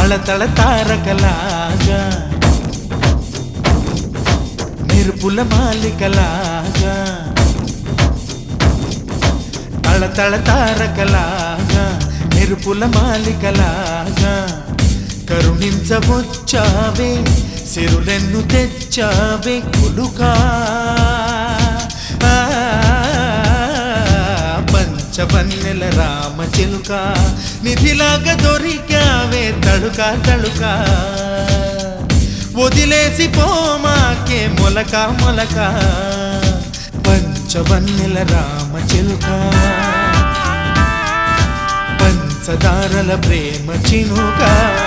తళతళ తారకలాగా మెరుపుల మాలికలాగా తళతళ తారకలాగా మెరుపుల మాలికలాగా కరుణించవచ్చావే సిరులెన్ను తెచ్చావే కొలుకా ఆ, పంచవన్నెల రామ చిలుక నిధిలాగా దొరికావే తడుక తడుక వదిలేసి పోమాకే మొలక మొలక పంచవన్నెల రామ చిలుక పంచదారల ప్రేమ చినుక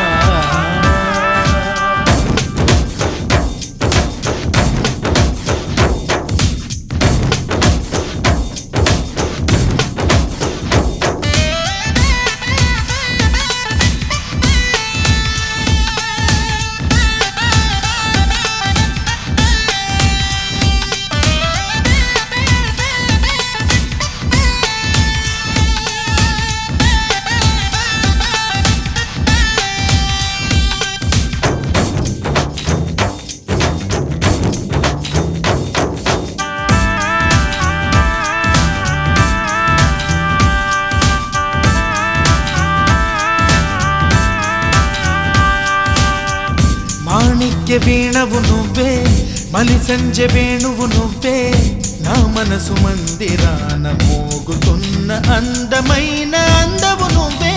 మాణిక్య వీణవు నువ్వే మలి సంజె వేణువు నువ్వే నా మనసు మందిరాన మోగుతున్న అందమైన అందవు నువ్వే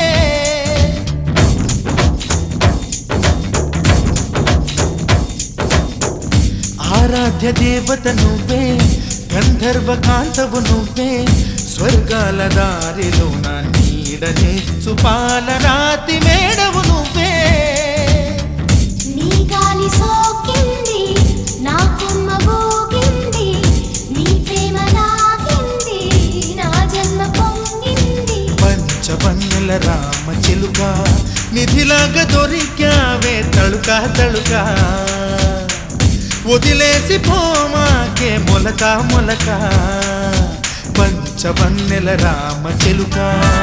ఆరాధ్య దేవత నువ్వే గంధర్వ కాంతవు నువ్వే స్వర్గాల దారిలో నా నీడ నెచ్చు పాలరాతి మేడవు నువ్వే నీ గాలి సోకింది నా కొమ్మ గోకింది నీ ప్రేమ నాకింది నా జన్మ పొంగింది పంచవన్నెల రామ చిలుక నిధిలాగా దొరికావే తళుక తళుక వదిలేసి పోమాకే మొలక మొలక పంచవన్నెల రామ చిలుక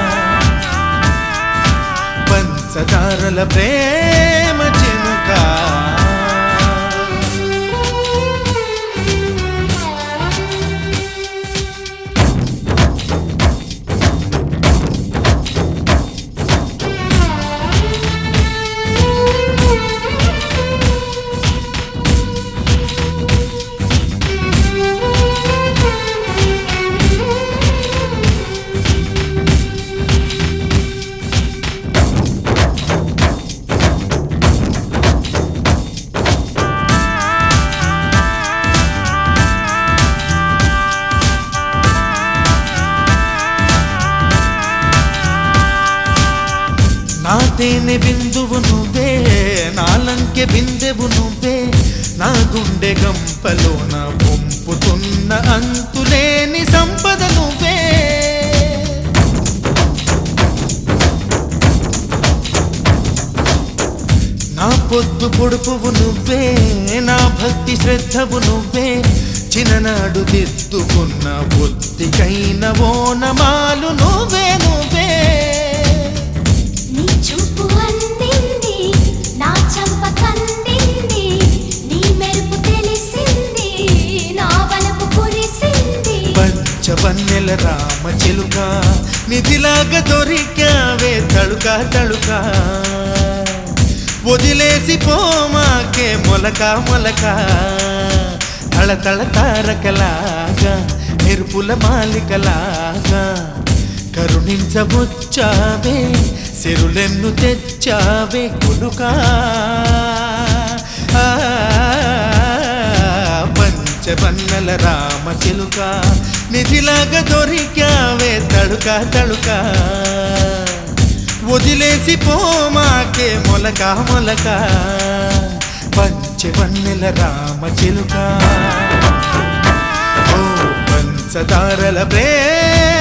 పంచదారల ప్రేమ చినుక నా తేనె బిందువు నువ్వే నాలంకె బిందెవు నువ్వే నా గుండె గంపలోన పొంపుతున్న అంతులేని సంపద నువ్వే నా పొద్దు పొడుపువు నువ్వే నా భక్తి శ్రద్ధవు నువ్వే చిన్ననాడు దిద్దుకున్న ఒత్తికైన ఓనమాలు నువ్వే నువ్వే నీ చూపు అందింది నా చంప కందింది నీ మెరుపు తెలిసింది నా వలపు కురిసింది పంచవన్నెల రామ చిలుక నిధిలాగా దొరికావే తడుక తడుక వదిలేసి పోమాకే మొలక మొలక తళతళ తారకలాగా మెరుపుల మాలికలాగా కరుణించవచ్చావే సిరులెన్ను తెచ్చావే కొడుకా ఆ, పంచవన్నెల రామ చిలుక నిధిలాగా దొరికావే తడుక తడుక వదిలేసి పోమాకే మొలక మొలక పంచవన్నెల రామ చిలుక ఓ పంచదారల ప్రేమ